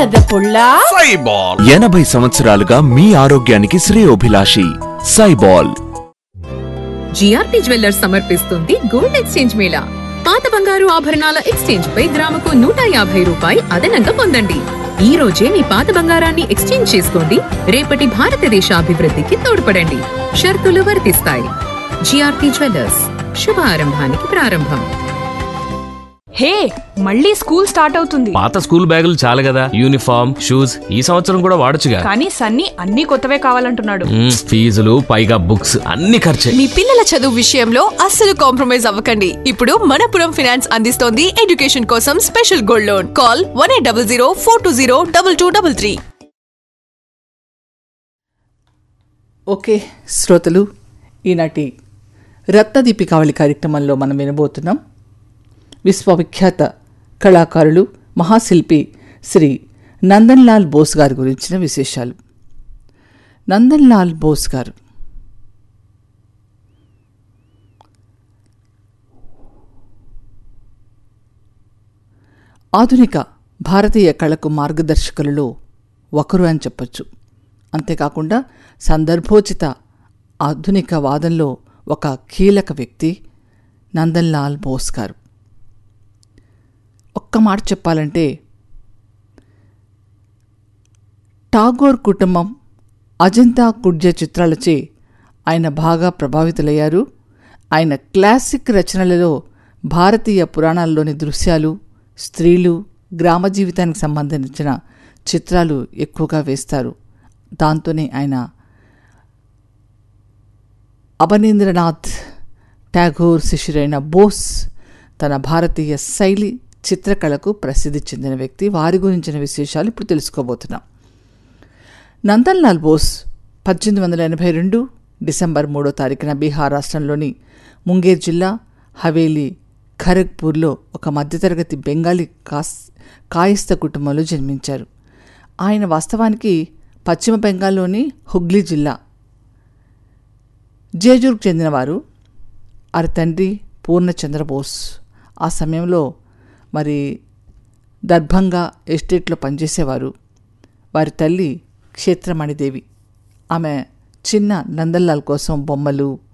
బురద పుల్ల సైబాల్ ఎనభై సంవత్సరాలుగా మీ ఆరోగ్యానికి శ్రేయోభిలాషి సైబాల్ జిఆర్టీ జ్యువెల్లర్స్ సమర్పిస్తుంది గోల్డ్ ఎక్స్చేంజ్ మేళా పాత బంగారు ఆభరణాల ఎక్స్చేంజ్ పై గ్రాముకు నూట యాభై రూపాయి అదనంగా పొందండి ఈ రోజే మీ పాత బంగారాన్ని ఎక్స్చేంజ్ చేసుకోండి రేపటి భారతదేశ అభివృద్ధికి తోడ్పడండి షరతులు వర్తిస్తాయి జిఆర్టీ జ్యువెల్లర్స్ శుభ ఆరంభానికి ప్రారంభం హే మళ్ళీ స్కూల్ స్టార్ట్ అవుతుంది పాత స్కూల్ బ్యాగులు చాలు కదా యూనిఫామ్ షూస్ ఈ సంవత్సరం కూడా వాడొచ్చుగా కానీ సన్నీ అన్ని కొత్తవే కావాలంటున్నాడు మ్మ్, ఫీజులు పైగా బుక్స్ అన్ని ఖర్చే మీ పిల్లల చదువు విషయంలో అస్సలు కాంప్రమైజ్ అవ్వకండి ఇప్పుడు మనపురం ఫైనాన్స్ అందిస్తోంది ఎడ్యుకేషన్ కోసం special gold loan call one eight double zero four two zero double two double three okay శ్రోతలు ఈనాటి రత్నదీపికావళి కార్యక్రమంలో మనం వినబోతున్నాం విశ్వవిఖ్యాత కళాకారులు మహాశిల్పి శ్రీ నందన్ లాల్ బోస్ గారి గురించిన విశేషాలు నందన్ లాల్ బోస్ గారు ఆధునిక భారతీయ కళకు మార్గదర్శకులలో ఒకరు అని చెప్పొచ్చు అంతేకాకుండా సందర్భోచిత ఆధునిక వాదంలో ఒక కీలక వ్యక్తి నందన్లాల్ బోస్ గారు ఒక్క మాట చెప్పాలంటే టాగోర్ కుటుంబం అజంతా కుడ్య చిత్రాలచే ఆయన బాగా ప్రభావితులయ్యారు ఆయన క్లాసిక్ రచనలలో భారతీయ పురాణాల్లోని దృశ్యాలు స్త్రీలు గ్రామ జీవితానికి సంబంధించిన చిత్రాలు ఎక్కువగా వేస్తారు దాంతోనే ఆయన అభనీంద్రనాథ్ ఠాగూర్ శిష్యుడైన బోస్ తన భారతీయ శైలి చిత్రకళకు ప్రసిద్ధి చెందిన వ్యక్తి వారి గురించిన విశేషాలు ఇప్పుడు తెలుసుకోబోతున్నాం నందన్లాల్ బోస్ పద్దెనిమిది వందల ఎనభై రెండు డిసెంబర్ మూడో తారీఖున బీహార్ రాష్ట్రంలోని ముంగేర్ జిల్లా హవేలీ ఖరగ్పూర్లో ఒక మధ్యతరగతి బెంగాలీ కాస్ కాయస్థ కుటుంబంలో జన్మించారు ఆయన వాస్తవానికి పశ్చిమ బెంగాల్లోని హుగ్లీ జిల్లా జేజూర్కు చెందినవారు వారి తండ్రి పూర్ణచంద్ర బోస్ ఆ సమయంలో మరి దర్భంగా ఎస్టేట్లో పనిచేసేవారు వారి తల్లి క్షేత్రమణిదేవి ఆమె చిన్న నందన్లాల్ కోసం బొమ్మలు